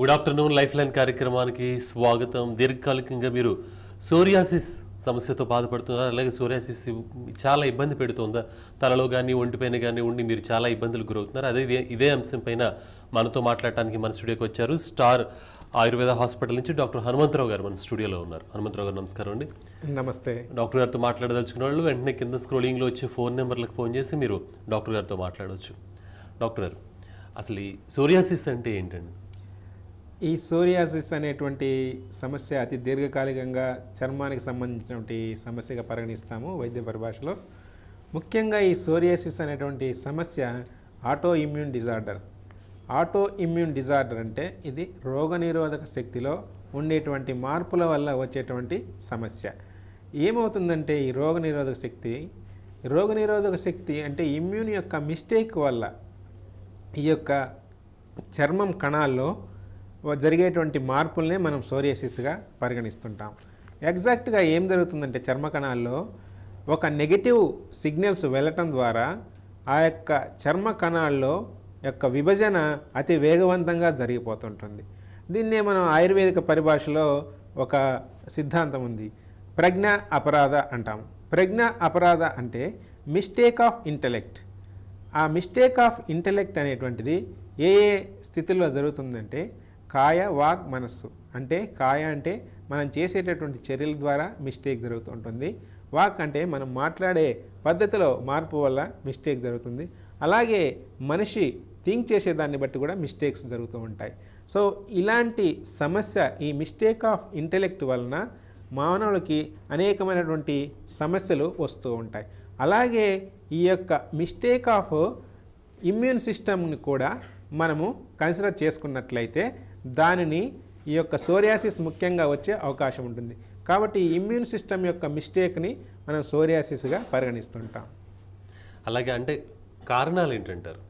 Good afternoon life line కార్యక్రమానికి స్వాగతం దీర్ఘకాలికంగా మీరు సోరియాసిస్ సమస్యతో బాధపడుతున్నారు అలాగే సోరియాసిస్ చాలా ఇబ్బంది పెడుతుందా తలలో కానీ ఒంటిపైన కానీ ఉండి మీరు చాలా ఇబ్బందులు గురవుతున్నారు అదే ఇదే- ఇదే అంశం పైన మనతో మాట్లాడటానికి మన స్టూడియోకి వచ్చారు స్టార్ ఆయుర్వేద హాస్పిటల్ నుంచి డాక్టర్ హనుమంతరావు గారు మన స్టూడియోలో ఉన్నారు హనుమంతరావు గారు నమస్కారం అండి నమస్తే డాక్టర్ గారితో మాట్లాడదలుచుకున్న వాళ్ళు వెంటనే కింద స్క్రోలింగ్లో వచ్చే ఫోన్ నెంబర్లకు ఫోన్ చేసి మీరు డాక్టర్ గారితో మాట్లాడవచ్చు డాక్టర్ గారు అసలు ఈ సోరియాసిస్ అంటే ఏంటండి ఈ సోరియాసిస్ అనేటువంటి సమస్య అతి దీర్ఘకాలికంగా చర్మానికి సంబంధించినటువంటి సమస్యగా పరిగణిస్తాము వైద్య పరిభాషలో ముఖ్యంగా ఈ సోరియాసిస్ అనేటువంటి సమస్య auto immune disorder auto immune disorder అంటే ఇది రోగనిరోధక శక్తిలో ఉండేటువంటి మార్పుల వల్ల వచ్చేటువంటి సమస్య ఏమవుతుందంటే ఈ రోగనిరోధక శక్తి రోగనిరోధక శక్తి అంటే ఇమ్యూన్ యొక్క మిస్టేక్ వల్ల ఈ యొక్క చర్మం కణాల్లో వ- జరిగేటువంటి మార్పుల్నే మనం సోరియాసిస్గా పరిగణిస్తుంటాం ఎగ్జాక్ట్గా ఏం జరుగుతుందంటే చర్మ కణాల్లో ఒక నెగటివ్ సిగ్నల్స్ వెళ్ళటం ద్వారా ఆ యొక్క చర్మ కణాల్లో యొక్క విభజన అతి వేగవంతంగా జరిగిపోతుంటుంది దీన్నే మనం ఆయుర్వేదిక పరిభాషలో ఒక సిద్ధాంతం ఉంది ప్రజ్ఞ అపరాధ అంటాం ప్రజ్ఞ అపరాధ అంటే మిస్టేక్ ఆఫ్ ఇంటలెక్ట్ ఆ మిస్టేక్ ఆఫ్ ఇంటెలెక్ట్ అనేటువంటిది ఏ ఏ స్థితిలో జరుగుతుందంటే కాయ వాక్ మనస్సు అంటే కాయ అంటే మనం చేసేటటువంటి చర్యల ద్వారా మిస్టేక్ జరుగుతుంటుంది వాక్ అంటే మనం మాట్లాడే పద్ధతిలో మార్పు వల్ల మిస్టేక్ జరుగుతుంది అలాగే మనిషి థింక్ చేసేదాన్ని బట్టి కూడా మిస్టేక్స్ జరుగుతూ ఉంటాయి సో ఇలాంటి సమస్య ఈ మిస్టేక్ ఆఫ్ ఇంటెలెక్ట్ వలన మానవులకి అనేకమైనటువంటి సమస్యలు వస్తూ ఉంటాయి అలాగే ఈ యొక్క మిస్టేక్ ఆఫ్ ఇమ్యూన్ సిస్టమ్ని కూడా మనము కన్సిడర్ చేసుకున్నట్లయితే దానిని ఈ యొక్క సోరియాసిస్ ముఖ్యంగా వచ్చే అవకాశం ఉంటుంది కాబట్టి ఈ ఇమ్యూన్ సిస్టమ్ యొక్క మిస్టేక్ని మనం సోరియాసిస్గా పరిగణిస్తుంటాం అలాగే అంటే కారణాలు ఏంటంటారు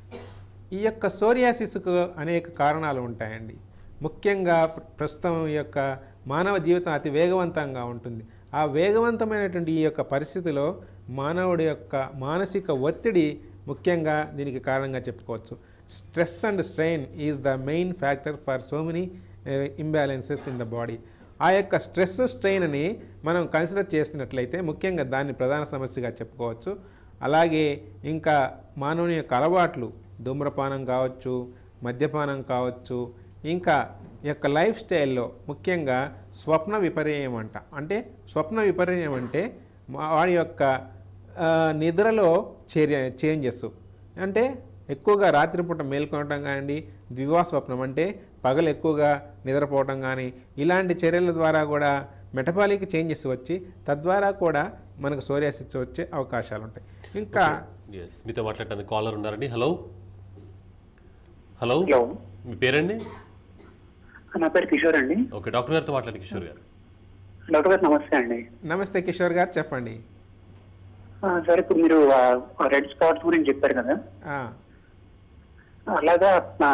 ఈ యొక్క సోరియాసిస్కు అనేక కారణాలు ఉంటాయండి ముఖ్యంగా ప్ర- ప్రస్తుతం ఈ యొక్క మానవ జీవితం అతి వేగవంతంగా ఉంటుంది ఆ వేగవంతమైనటువంటి ఈ యొక్క పరిస్థితిలో మానవుడి యొక్క మానసిక ఒత్తిడి ముఖ్యంగా దీనికి కారణంగా చెప్పుకోవచ్చు stress and strain is the main factor for so many imbalances in the body ఆ యొక్క స్ట్రెస్ స్ట్రెయిన్ని మనం కన్సిడర్ చేసినట్లయితే ముఖ్యంగా దాన్ని ప్రధాన సమస్యగా చెప్పుకోవచ్చు అలాగే ఇంకా మానవుని యొక్క అలవాట్లు ధూమ్రపానం కావచ్చు మద్యపానం కావచ్చు ఇంకా ఈ యొక్క లైఫ్ స్టైల్లో ముఖ్యంగా స్వప్న విపర్యయం అంట అంటే స్వప్న విపర్యయం అంటే మా- వాడి యొక్క ఆ, నిద్రలో చర్య చేంజెస్ అంటే ఎక్కువగా రాత్రిపూట మేల్కొనటం కానివ్వండి ద్వివా స్వప్నం అంటే పగలు ఎక్కువగా నిద్రపోవటం కానీ ఇలాంటి చర్యల ద్వారా కూడా మెటబాలిక్ చేంజెస్ వచ్చి తద్వారా కూడా మనకు సోరియాసిస్ వచ్చే అవకాశాలు ఉంటాయి ఇంకా ఎస్ మీతో మాట్లాడటానికి కాలర్ ఉన్నారండి హలో హలో హలో మీ పేరండి నా పేరు కిషోర్ అండి ఓకే డాక్టర్ గారితో మాట్లాడండి కిషోర్ గారు డాక్టర్ గారు నమస్తే అండి నమస్తే కిషోర్ గారు చెప్పండి ఆ, సార్ ఇప్పుడు మీరు రెడ్ స్పాట్స్ గురించి చెప్పారు కదా ఆ, అలాగా ఆ,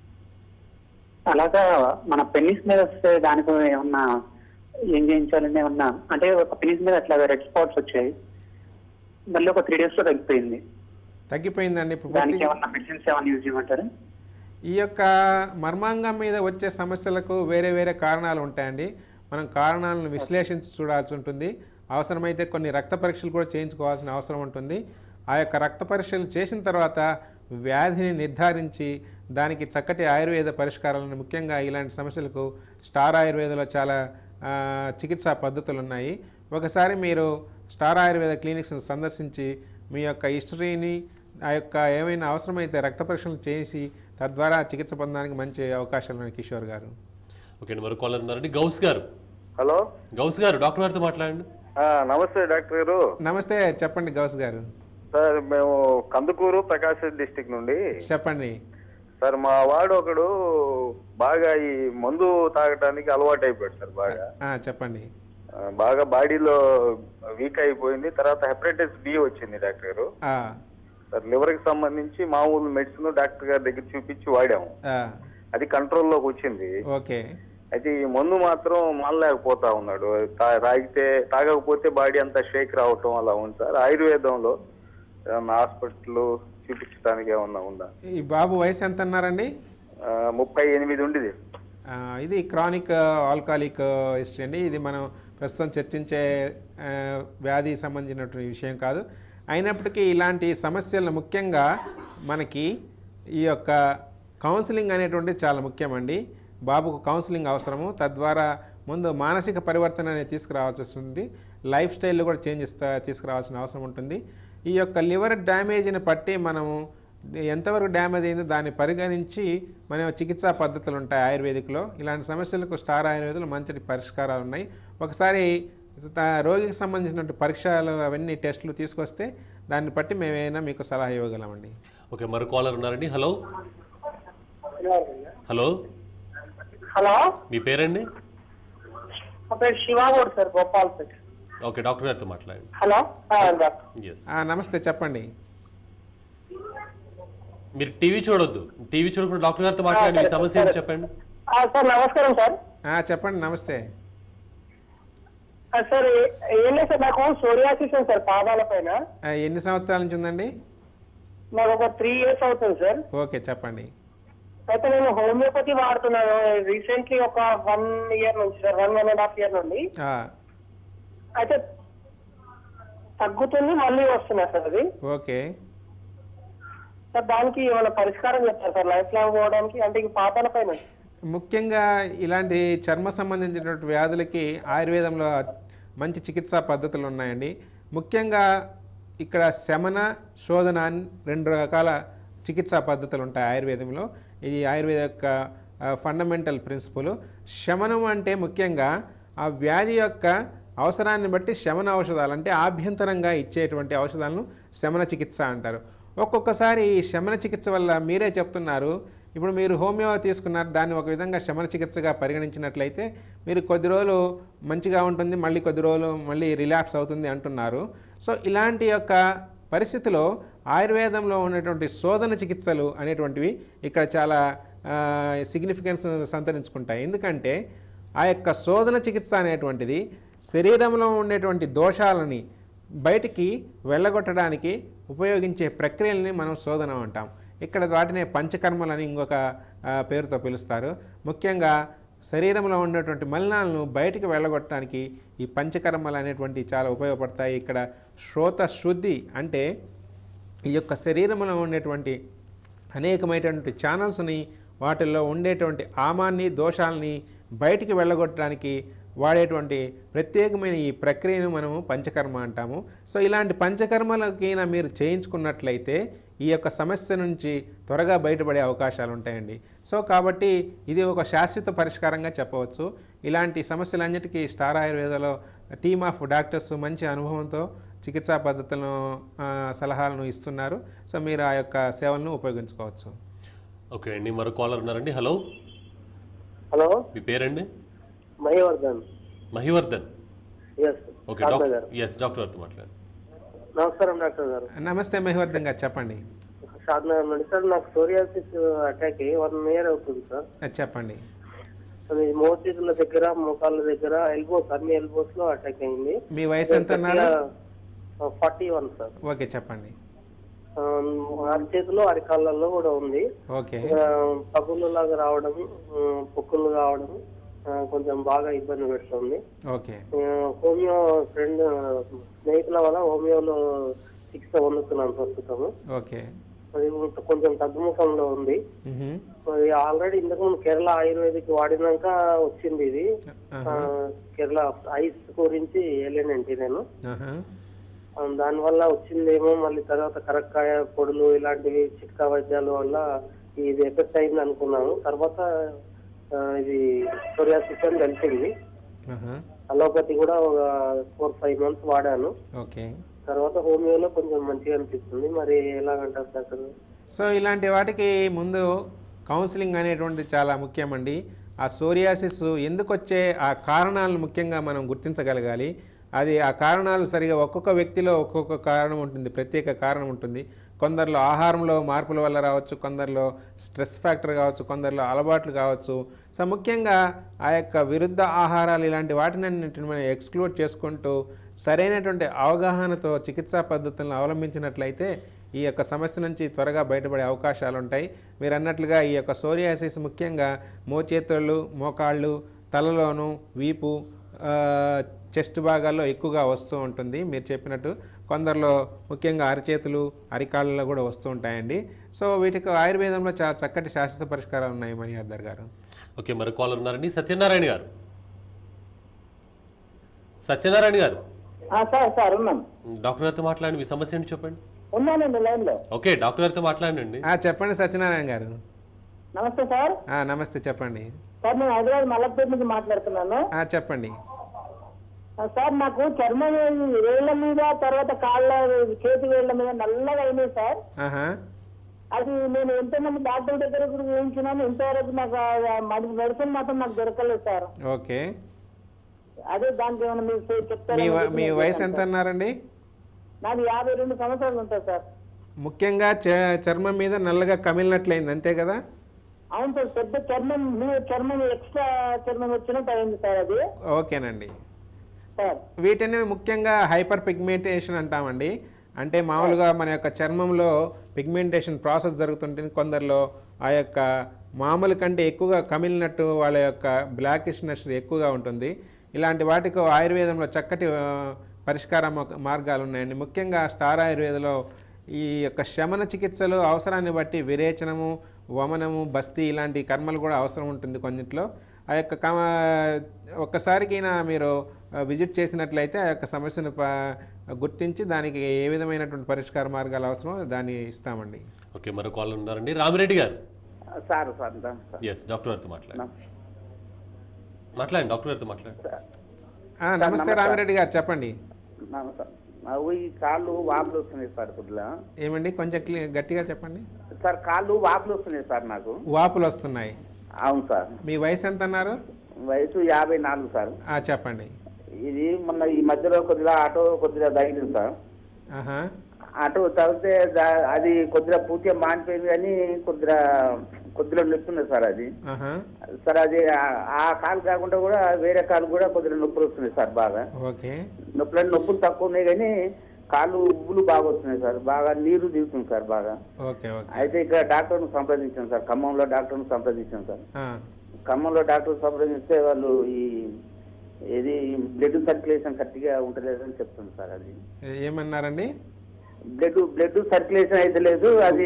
అలాగా మన పెన్నిస్ మీద వస్తే దానికి ఏమన్నా ఏం చేయించాలని ఏమన్నా అంటే ఒక పెన్నిస్ మీద అట్లా రెడ్ స్పాట్స్ వచ్చాయి మళ్ళీ ఒక త్రీ డేస్ లో తగ్గిపోయింది తగ్గిపోయిందండి ఇప్పుడు దానికి పూర్తిగా. ఏమన్నా మెడిసిన్స్ ఏమన్నా యూజ్ చేయమంటారు ఈ యొక్క మర్మాంగం మీద వచ్చే సమస్యలకు వేరే వేరే కారణాలు ఉంటాయండి మనం కారణాలను విశ్లేషించి చూడాల్సి ఉంటుంది అవసరమైతే కొన్ని రక్త పరీక్షలు కూడా చేయించుకోవాల్సిన అవసరం ఉంటుంది ఆ యొక్క రక్త పరీక్షలు చేసిన తర్వాత వ్యాధిని నిర్ధారించి దానికి చక్కటి ఆయుర్వేద పరిష్కారాలను ముఖ్యంగా ఇలాంటి సమస్యలకు స్టార్ ఆయుర్వేదలో చాలా ఆ, చికిత్సా పద్ధతులు ఉన్నాయి ఒకసారి మీరు స్టార్ ఆయుర్వేద క్లినిక్స్ని సందర్శించి మీ యొక్క హిస్టరీని ఆ యొక్క ఏమైనా అవసరమైతే రక్త పరీక్షలు చేసి తద్వారా చికిత్స పొందడానికి మంచి అవకాశాలు ఉన్నాయి కిషోర్ గారు ఓకే అండి మరో కాలర్ ఉన్నారండి గౌస్ గారు హలో గౌస్ గారు డాక్టర్ గారితో మాట్లాడండి ఆ, నమస్తే డాక్టర్ గారు నమస్తే చెప్పండి గౌస్ గారు సార్ మేము కందుకూరు ప్రకాశం డిస్టిక్ నుండి చెప్పండి సార్ మా వాడు ఒకడు బాగా ఈ మందు తాగటానికి అలవాటు అయిపోయాడు సార్ బాగా ఆ, చెప్పండి ఆ, బాగా బాడీలో వీక్ అయిపోయింది తర్వాత హెపటైటిస్ బి వచ్చింది డాక్టర్ గారు ఆ, సార్ లివర్ కి సంబంధించి మామూలు మెడిసిన్ డాక్టర్ గారి దగ్గర చూపించి వాడాము ఆ, అది కంట్రోల్లోకి వచ్చింది ఓకే అయితే ఈ మందు మాత్రం మానలేకపోతా ఉన్నాడు తా- తాగితే తాగకపోతే బాడీ అంతా షేక్ రావటం అలా ఉంది సార్ ఆయుర్వేదంలో ఏమన్నా హాస్పిటల్ చూపించడానికి ఏమన్నా ఉందా ఈ బాబు వయసు ఎంత అన్నారండి ఆ, ఆ, ముప్పై ఎనిమిది ఉండేది ఆ, ఇది క్రానిక్ ఆల్కాలిక్ హిస్టరీ అండి ఇది మనం ప్రస్తుతం చర్చించే ఆ, వ్యాధి సంబంధించినటువంటి విషయం కాదు అయినప్పటికీ ఇలాంటి సమస్యలను ముఖ్యంగా మనకి ఈ యొక్క కౌన్సిలింగ్ అనేటువంటిది చాలా ముఖ్యమండి బాబుకు కౌన్సిలింగ్ అవసరము తద్వారా ముందు మానసిక పరివర్తన అనేది తీసుకురావాల్సి వస్తుంది లైఫ్ స్టైల్లో కూడా చేంజెస్ తీసుకురావాల్సిన అవసరం ఉంటుంది ఈ యొక్క లివర్ డ్యామేజ్ని బట్టి మనము ఎంతవరకు డ్యామేజ్ అయిందో దాన్ని పరిగణించి మన చికిత్సా పద్ధతులు ఉంటాయి ఆయుర్వేదిక్లో ఇలాంటి సమస్యలకు స్టార్ ఆయుర్వేదంలో మంచి పరిష్కారాలు ఉన్నాయి ఒకసారి త- రోగికి సంబంధించినటువంటి పరీక్షలు అవన్నీ టెస్టులు తీసుకొస్తే దాన్ని బట్టి మేమైనా మీకు సలహా ఇవ్వగలమండి ఓకే మరో కాలర్ ఉన్నారండి హలో హలో హలో మీ పేరండి నా పేరు Shivagoud sir Gopalpet okay doctor గారితో మాట్లాడండి హలో ఆ, డాక్టర్. ఎస్ ఆ, నమస్తే చెప్పండి మీరు టీవీ చూడొద్దు టీవీ చూడకుండా డాక్టర్ గారితో మాట్లాడండి మీ సమస్య ఏంటి చెప్పండి ఆ, సార్ నమస్కారం సార్ ఆ, చెప్పండి నమస్తే ఆ, సార్ ఏ- ఏం లేదు సార్ నాకు సోరియాసిస్ ఉంది సార్ పాదాల పైన ఆ, ఎన్ని సంవత్సరాల నుంచి ఉందండి నాకు ఒక త్రీ ఇయర్స్ అవుతుంది సార్ ఓకే చెప్పండి అయితే నేను హోమియోపతి వాడుతున్నాను రీసెంట్లీ ఒక వన్ ఇయర్ నుంచి sir one one and half year నుండి ఆ, అయితే తగ్గుతుంది మళ్ళీ వస్తున్నా సార్ అది ఓకే సార్ దానికి ఏమైనా పరిష్కారం చెప్తారు సార్ లైఫ్ లాంగ్ పోవడానికి అంటే ఈ పాదాల పైన ముఖ్యంగా ఇలాంటి చర్మ సంబంధించినటువంటి వ్యాధులకి ఆయుర్వేదంలో మంచి చికిత్సా పద్ధతులు ఉన్నాయండి ముఖ్యంగా ఇక్కడ శమన శోధన అని రెండు రకాల చికిత్సా పద్ధతులు ఉంటాయి ఆయుర్వేదంలో ఇది ఆయుర్వేద యొక్క ఫండమెంటల్ ప్రిన్సిపల్ శమనం అంటే ముఖ్యంగా ఆ వ్యాధి యొక్క అవసరాన్ని బట్టి శమన ఔషధాలు అంటే ఆభ్యంతరంగా ఇచ్చేటువంటి ఔషధాలను శమన చికిత్స అంటారు ఒక్కొక్కసారి ఈ శమన చికిత్స వల్ల మీరే చెప్తున్నారు ఇప్పుడు మీరు హోమియో తీసుకున్నారు దాన్ని ఒక విధంగా శమన చికిత్సగా పరిగణించినట్లయితే మీరు కొద్ది రోజులు మంచిగా ఉంటుంది మళ్ళీ కొద్ది రోజులు మళ్ళీ రిలాక్స్ అవుతుంది అంటున్నారు సో ఇలాంటి యొక్క పరిస్థితిలో ఆయుర్వేదంలో ఉన్నటువంటి శోధన చికిత్సలు అనేటువంటివి ఇక్కడ చాలా సిగ్నిఫికెన్స్ సంతరించుకుంటాయి ఎందుకంటే ఆ యొక్క శోధన చికిత్స అనేటువంటిది శరీరంలో ఉండేటువంటి దోషాలని బయటికి వెళ్ళగొట్టడానికి ఉపయోగించే ప్రక్రియల్ని మనం శోధన అంటాం ఇక్కడ వాటినే పంచకర్మలని ఇంకొక ఆ, పేరుతో పిలుస్తారు ముఖ్యంగా శరీరంలో ఉన్నటువంటి మలినాలను బయటికి వెళ్ళగొట్టడానికి ఈ పంచకర్మలు అనేటువంటి చాలా ఉపయోగపడతాయి ఇక్కడ శ్రోత శుద్ధి అంటే ఈ యొక్క శరీరంలో ఉండేటువంటి అనేకమైనటువంటి ఛానల్స్ని వాటిల్లో ఉండేటువంటి ఆమాన్ని దోషాలని బయటికి వెళ్ళగొట్టడానికి వాడేటువంటి ప్రత్యేకమైన ఈ ప్రక్రియను మనము పంచకర్మ అంటాము సో ఇలాంటి పంచకర్మలకైనా మీరు చేయించుకున్నట్లయితే ఈ యొక్క సమస్య నుంచి త్వరగా బయటపడే అవకాశాలు ఉంటాయండి సో కాబట్టి ఇది ఒక శాశ్వత పరిష్కారంగా చెప్పవచ్చు ఇలాంటి సమస్యలన్నిటికీ స్టార్ ఆయుర్వేదలో టీమ్ ఆఫ్ డాక్టర్స్ మంచి అనుభవంతో చికిత్సా పద్ధతులను ఆ, సలహాలను ఇస్తున్నారు సో మీరు ఆ యొక్క సేవలను ఉపయోగించుకోవచ్చు ఓకే అండి మరో కాలర్ ఉన్నారండి హలో హలో మీ పేరండి Mahivardhan Mahivardhan yes okay doctor yes doctor గారితో మాట్లాడండి నమస్కారం డాక్టర్ గారు నమస్తే మహివర్ధన్ గారు చెప్పండి షాద్నగర్ నుండి సార్ నాకు సోరియాసిస్ అటాక్ అయ్యి వన్ ఇయర్ అవుతుంది సార్ ఆ, చెప్పండి అది మోచేతుల దగ్గర మోకాళ్ళ దగ్గర ఎల్బోస్ అన్ని ఎల్బోస్ లో అటాక్ అయింది మీ వయసు ఎంత అన్నారు ఫార్టీ వన్ సార్ ఓకే చెప్పండి అరిచేతిలో అరికాళ్ళలో కూడా ఉంది ఓకే పగులు లాగా రావడం ఆ, పొక్కులు కావడం ఆ, కొంచెం బాగా ఇబ్బంది పెడుతుంది ఓకే ఆ, హోమియో ఫ్రెండ్ స్నేహితుల వల్ల హోమియోలో చికిత్స పొందుతున్నాను ప్రస్తుతం ఓకే అది కొంచెం తగ్గుముఖంలో ఉంది మ్హూ. అది ఆల్రెడీ ఇంతకుముందు కేరళ ఆయుర్వేదిక్ వాడినాక వచ్చింది ఇది ఆహా. ఆ, కేరళ ఐస్ గురించి వెళ్ళానండి నేను ఆహా. ఆ, దానివల్ల వచ్చిందేమో మళ్ళీ తర్వాత కరక్కాయ పొడులు ఇలాంటివి చిట్కా వైద్యాల వల్ల ఇది ఎఫెక్ట్ అయింది అనుకున్నాను తర్వాత ఆ, ఇది సోరియాసిస్ అని తెలిసింది ఆహా. అలోపతి కూడా ఒక ఫోర్ ఫైవ్ మంత్స్ వాడాను ఓకే తర్వాత హోమియోలో కొంచెం మంచిగా అనిపిస్తుంది మరి ఎలాగంటారు డాక్టర్ సో ఇలాంటి వాటికి ముందు కౌన్సిలింగ్ అనేటువంటిది చాలా ముఖ్యమండి ఆ సోరియాసిస్ ఎందుకు వచ్చే ఆ కారణాలను ముఖ్యంగా మనం గుర్తించగలగాలి అది ఆ కారణాలు సరిగా ఒక్కొక్క వ్యక్తిలో ఒక్కొక్క కారణం ఉంటుంది ప్రత్యేక కారణం ఉంటుంది కొందరిలో ఆహారంలో మార్పుల వల్ల రావచ్చు కొందరిలో స్ట్రెస్ ఫ్యాక్టర్ కావచ్చు కొందరిలో అలవాట్లు కావచ్చు సో ముఖ్యంగా ఆ యొక్క విరుద్ధ ఆహారాలు ఇలాంటి వాటినన్నింటిని మనం ఎక్స్క్లూడ్ చేసుకుంటూ సరైనటువంటి అవగాహనతో చికిత్సా పద్ధతులను అవలంబించినట్లయితే ఈ యొక్క సమస్య నుంచి త్వరగా బయటపడే అవకాశాలు ఉంటాయి మీరు అన్నట్లుగా ఈ యొక్క సోరియాసిస్ ముఖ్యంగా మోచేతుళ్ళు మోకాళ్ళు తలలోను వీపు ఆ, చెస్ట్ భాగాల్లో ఎక్కువగా వస్తూ ఉంటుంది మీరు చెప్పినట్టు కొందరిలో ముఖ్యంగా అరిచేతులు అరికాళ్ళలో కూడా వస్తూ ఉంటాయండి సో వీటికి ఆయుర్వేదంలో చాలా చక్కటి శాశ్వత పరిష్కారాలు ఉన్నాయి మణిహర్దర్ గారు ఓకే మరి కాలర్ ఉన్నారండి సత్యనారాయణ గారు సత్యనారాయణ గారు సార్ సార్ ఉన్నాను డాక్టర్ గారితో మాట్లాడండి మీ సమస్య ఏంటి చెప్పండి ఉన్నానండి లైన్ లో ఓకే డాక్టర్ గారితో మాట్లాడండి ఆ, చెప్పండి సత్యనారాయణ గారు నమస్తే సార్ ఆ, నమస్తే చెప్పండి సార్ నేను హైదరాబాద్ మల్లపేట నుంచి మాట్లాడుతున్నాను ఆ, చెప్పండి ఆ, సార్ నాకు చర్మం వేళ్ల మీద తర్వాత కాళ్ళ చేతి వేళ్ల మీద నల్లగా అయినాయి సార్ ఆహా అది నేను ఎంతమంది డాక్టర్ దగ్గర కూడా చూపించినాను ఇంతవరకు నాకు మెడిసిన్ మాత్రం నాకు దొరకలేదు సార్ ఓకే అదే దానికి ఏమైనా మీరు చెప్తారా మీ వ- మీ వయసు ఎంత అన్నారండి నాకు యాభై రెండు సంవత్సరాలు ఉంటాయి సార్ ముఖ్యంగా చ- చర్మం మీద నల్లగా కమిలినట్లయింది అంతే కదా అవును సార్ పెద్ద చర్మం మీ చర్మం ఎక్స్ట్రా చర్మం వచ్చినట్టు అయింది సార్ అది ఓకేనండి సార్ వీటిని ముఖ్యంగా హైపర్ పిగ్మెంటేషన్ అంటామండి అంటే మామూలుగా మన యొక్క చర్మంలో పిగ్మెంటేషన్ ప్రాసెస్ జరుగుతుంటే కొందరిలో ఆ యొక్క మామూలు కంటే ఎక్కువగా కమిలినట్టు వాళ్ళ యొక్క బ్లాకిష్నెస్ ఎక్కువగా ఉంటుంది ఇలాంటి వాటికి ఆయుర్వేదంలో చక్కటి ఆ, పరిష్కార మొ- మార్గాలు ఉన్నాయండి ముఖ్యంగా స్టార్ ఆయుర్వేదంలో ఈ యొక్క శమన చికిత్సలు అవసరాన్ని బట్టి విరేచనము వమనము బస్తీ ఇలాంటి కర్మలు కూడా అవసరం ఉంటుంది కొన్నిట్లో ఆ యొక్క కమ ఒక్కసారికైనా మీరు ఆ, విజిట్ చేసినట్లయితే ఆ యొక్క సమస్యను ప గుర్తించి దానికి ఏ విధమైనటువంటి పరిష్కార మార్గాలు అవసరమో దాన్ని ఇస్తామండి ఓకే మరో కాలర్ ఉన్నారండి రామిరెడ్డి గారు సార్ సార్ దా- సార్ ఎస్ డాక్టర్ గారితో మాట్లాడండి మాట్లాడండి డాక్టర్ గారితో మాట్లాడండి ఆ, నమస్తే రామిరెడ్డి గారు చెప్పండి నమస్తే. నాకు ఈ కాళ్ళు వాపులు వస్తున్నాయి సార్ కొద్దిగా ఏమండి కొంచెం క్లి గట్టిగా చెప్పండి సార్ కాళ్ళు వాపులు వస్తున్నాయి సార్ నాకు వాపులు వస్తున్నాయి అవును సార్ మీ వయసు ఎంత అన్నారు వయసు యాభై నాలుగు సార్ ఆ, చెప్పండి ఇది మొన్న ఈ మధ్యలో కొద్దిగా ఆటో కొద్దిగా తగిలింది సార్ ఆహా ఆటో తగిలితే దా- అది కొద్దిగా పూర్తిగా మానిపోయింది కానీ కొద్దిగా కొద్దిగా నొప్పుంది సార్ అది ఆహా సార్ అది ఆ- ఆ కాలు కాకుండా కూడా వేరే కాలు కూడా కొద్దిగా నొప్పులు వస్తున్నాయి సార్ బాగా ఓకే నొప్పులు అంటే నొప్పులు తక్కువ ఉన్నాయి కానీ కాళ్ళు ఉబ్బులు బాగా వస్తున్నాయి సార్ బాగా నీరు దిగుతుంది సార్ బాగా ఓకే ఓకే అయితే ఇక్కడ డాక్టర్ను సంప్రదించాను సార్ ఖమ్మంలో డాక్టర్ను సంప్రదించాను సార్ ఆ, ఖమ్మంలో డాక్టర్ సంప్రదిస్తే వాళ్ళు ఈ ఏది బ్లడ్ సర్క్యులేషన్ కరెక్ట్గా ఉంటలేదని చెప్తుంది సార్ అది ఏ- ఏమన్నారండి బ్లడ్ బ్లడ్ సర్క్యులేషన్ అయితే లేదు అది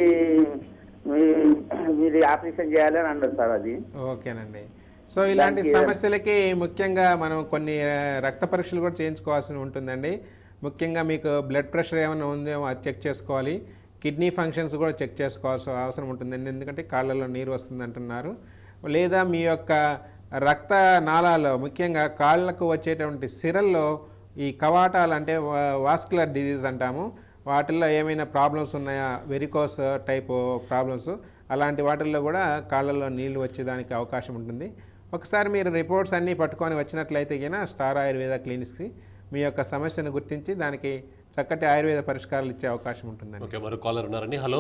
మీ- మీరు ఆపరేషన్ చేయాలని అన్నారు సార్ అది ఓకేనండి సో ఇలాంటి దానికి- సమస్యలకి ముఖ్యంగా మనం కొన్ని ఆ, రక్త పరీక్షలు కూడా చేయించుకోవాల్సి ఉంటుందండి ముఖ్యంగా మీకు బ్లడ్ ప్రెషర్ ఏమైనా ఉందేమో అది చెక్ చేసుకోవాలి కిడ్నీ ఫంక్షన్స్ కూడా చెక్ చేసుకోవాల్సిన అవసరం ఉంటుందండి ఎందుకంటే కాళ్ళలో నీరు వస్తుంది అంటున్నారు లేదా మీ యొక్క రక్త నాళాల్లో ముఖ్యంగా కాళ్ళకు వచ్చేటువంటి సిరల్లో ఈ కవాటాలు అంటే వాస్కులర్ డిజీజ్ అంటాము వాటిల్లో ఏమైనా ప్రాబ్లమ్స్ ఉన్నాయా వెరికోస్ టైప్ ప్రాబ్లమ్స్ అలాంటి వాటిల్లో కూడా కాళ్ళల్లో నీళ్లు వచ్చేదానికి అవకాశం ఉంటుంది ఒకసారి మీరు రిపోర్ట్స్ అన్నీ పట్టుకొని వచ్చినట్లయితే గిన స్టార్ ఆయుర్వేద క్లినిక్స్కి మీ యొక్క సమస్యను గుర్తించి దానికి చక్కటి ఆయుర్వేద పరిష్కారాలు ఇచ్చే అవకాశం ఉంటుందండి ఓకే మరో కాలర్ ఉన్నారండి హలో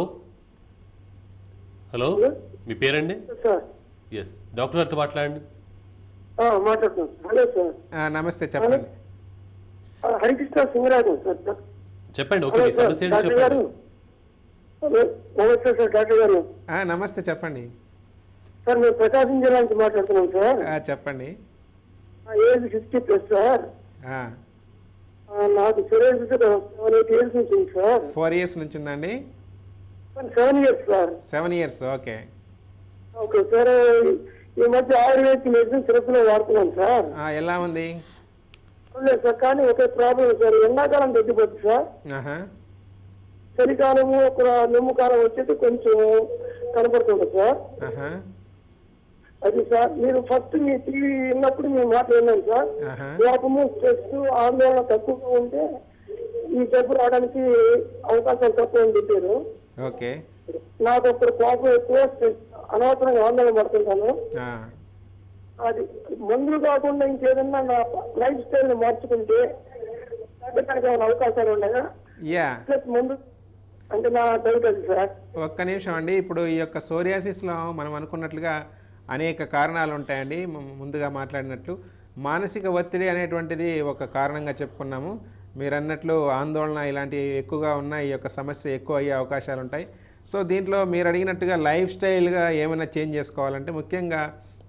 హలో మీ పేరండి సార్ ఎస్ డాక్టర్ గారితో మాట్లాడండి మాట్లాడుతున్నాను హలో సార్ ఆ, నమస్తే చెప్పండి హరికృష్ణ సింగరాజు సార్ చెప్పండి ఓకే మీ సమస్య ఏంటి డాక్టర్ గారు చెప్పండి నమస్తే సార్ డాక్టర్ గారు ఆ, నమస్తే చెప్పండి సార్ మేము ప్రకాశం జిల్లా నుంచి మాట్లాడుతున్నాం సార్ ఆ, చెప్పండి ఏజ్ ఫిఫ్టీ ప్లస్ సార్ ఆ, ఆ, నాకు సెవెన్ సెవెన్ ఎయిట్ ఇయర్స్ నుంచి ఉంది సార్ ఫోర్ ఇయర్స్ నుంచి ఉందండి seven years sir seven years okay okay sir ఈ మధ్య ఆయుర్వేదిక్ మెడిసిన్ తిరుపతిలో వాడుతున్నాం సార్ ఆ, ఎలా ఉంది లేదు సార్ కానీ ఒకే ప్రాబ్లం సార్ ఎండాకాలం తగ్గిపోతుంది సార్ ఆహా చలికాలము ఒక నిమ్ము కాలం వచ్చేది కొంచెం కనపడుతుంది సార్ ఆహా అది సార్ మీరు ఫస్ట్ మీ టీవీ విన్నప్పుడు మీ మాట విన్నాను సార్ ఆహా కోపము స్ట్రెస్ ఆందోళన తక్కువగా ఉంటే ఈ జబ్బు రావడానికి అవకాశాలు తక్కువ అని చెప్పారు ఓకే నాకు అప్పుడు కోపం ఎక్కువ స్ట్రెస్ అనవసరంగా ఆందోళన పడుతుంటాను ఆ, అది మందులు కాకుండా ఇంకేదన్నా నా లైఫ్ స్టైల్ మార్చుకుంటే తగ్గడానికి ఏమైనా అవకాశాలు ఉన్నాయా యా ప్లస్ మందు అంటే నా డౌట్ అది సార్ ఒక్క నిమిషం అండి ఇప్పుడు ఈ యొక్క సోరియాసిస్లో మనం అనుకున్నట్లుగా అనేక కారణాలు ఉంటాయండి ము- ముందుగా మాట్లాడినట్లు మానసిక ఒత్తిడి అనేటువంటిది ఒక కారణంగా చెప్పుకున్నాము మీరు అన్నట్లు ఆందోళన ఇలాంటివి ఎక్కువగా ఉన్న ఈ యొక్క సమస్య ఎక్కువ అయ్యే అవకాశాలు ఉంటాయి సో దీంట్లో మీరు అడిగినట్టుగా లైఫ్ స్టైల్గా ఏమైనా చేంజ్ చేసుకోవాలంటే ముఖ్యంగా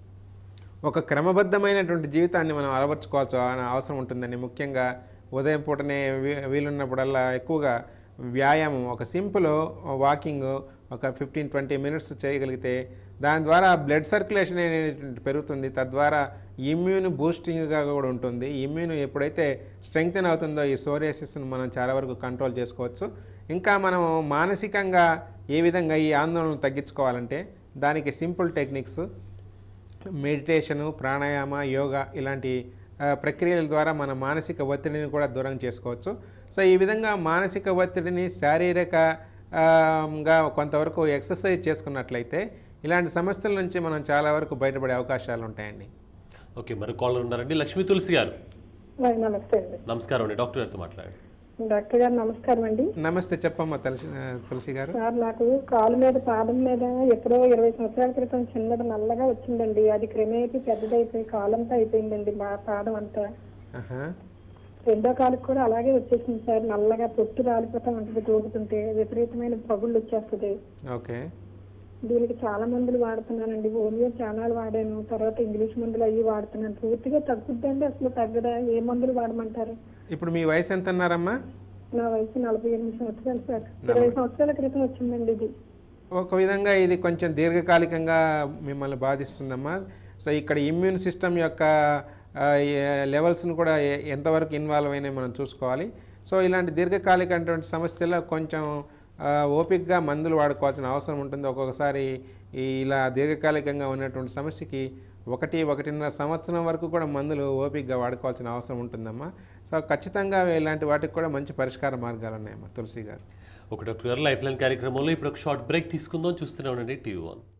ఒక క్రమబద్ధమైనటువంటి జీవితాన్ని మనం అలవర్చుకోవాల్సిన అవసరం ఉంటుందండి ముఖ్యంగా ఉదయం పూటనే వీ- వీలున్నప్పుడల్లా ఎక్కువగా వ్యాయామం ఒక సింపుల్ వాకింగ్ ఒక ఫిఫ్టీన్ ట్వంటీ మినిట్స్ చేయగలిగితే దాని ద్వారా బ్లడ్ సర్క్యులేషన్ అనేటువంటి పెరుగుతుంది తద్వారా ఇమ్యూన్ బూస్టింగ్గా కూడా ఉంటుంది ఇమ్యూన్ ఎప్పుడైతే స్ట్రెంగ్తెన్ అవుతుందో ఈ సోరియాసిస్ను మనం చాలా వరకు కంట్రోల్ చేసుకోవచ్చు ఇంకా మనం మానసికంగా ఏ విధంగా ఈ ఆందోళనలు తగ్గించుకోవాలంటే దానికి simple techniques meditation pranayama yoga ఇలాంటి ఆ, ప్రక్రియల ద్వారా మన మానసిక ఒత్తిడిని కూడా దూరం చేసుకోవచ్చు సో ఈ విధంగా మానసిక ఒత్తిడిని శారీరక ఆ, గా కొంతవరకు ఎక్సర్సైజ్ చేసుకున్నట్లయితే ఇలాంటి సమస్యల నుంచి మనం చాలా వరకు బయటపడే అవకాశాలు ఉంటాయండి ఓకే మరి కాలర్ ఉన్నారండి లక్ష్మీ తులసి గారు నమస్తే అండి నమస్కారం అండి డాక్టర్ గారితో మాట్లాడండి డాక్టర్ గారు నమస్కారం అండి నమస్తే చెప్పమ్మా తులసి తులసి గారు సార్ నాకు కాలు మీద పాదం మీద ఎప్పుడో ఇరవై సంవత్సరాల క్రితం చిన్నది నల్లగా వచ్చిందండి అది క్రమేపీ పెద్దదైపోయి కాలంతా అయిపోయిందండి మా పాదం అంతా ఆహా. రెండో కాలుకి కూడా అలాగే వచ్చేసింది సార్ నల్లగా పొట్టు రాలిపోతా ఉంటుంది దూకుతుంటే విపరీతమైన పగుళ్ళు వచ్చేస్తుంది ఓకే దీనికి చాలా మందులు వాడుతున్నానండి హోమియో చానాలు వాడాను తర్వాత ఇంగ్లీష్ మందులు అవి వాడుతున్నాను పూర్తిగా తగ్గుద్దండి అసలు తగ్గదా ఏ మందులు వాడమంటారు ఇప్పుడు మీ వయసు ఎంత అన్నారమ్మా నా వయసు నలభై ఎనిమిది సంవత్సరాలు సార్ ఇరవై సంవత్సరాల క్రితం వచ్చిందండి ఇది ఒక విధంగా ఇది కొంచెం దీర్ఘకాలికంగా మిమ్మల్ని బాధిస్తుందమ్మా సో ఇక్కడ ఇమ్యూన్ సిస్టమ్ యొక్క ఆ, ఏ- లెవెల్స్ను కూడా ఏ- ఎంతవరకు ఇన్వాల్వ్ అయినాయి మనం చూసుకోవాలి సో ఇలాంటి దీర్ఘకాలికమైనటువంటి సమస్యల్లో కొంచెం ఆ, ఓపికగా మందులు వాడుకోవాల్సిన అవసరం ఉంటుంది ఒక్కొక్కసారి ఈ ఇలా దీర్ఘకాలికంగా ఉన్నటువంటి సమస్యకి ఒకటి ఒకటిన్నర సంవత్సరం వరకు కూడా మందులు ఓపికగా వాడుకోవాల్సిన అవసరం ఉంటుందమ్మా సో ఖచ్చితంగా ఇలాంటి వాటికి కూడా మంచి పరిష్కార మార్గాలు ఉన్నాయమ్మా తులసి గారు ఒక డాక్టర్ గారు లైఫ్ లైన్ కార్యక్రమంలో ఇప్పుడు ఒక షార్ట్ బ్రేక్ తీసుకుందాం చూస్తూనే ఉండండి టీవీ వన్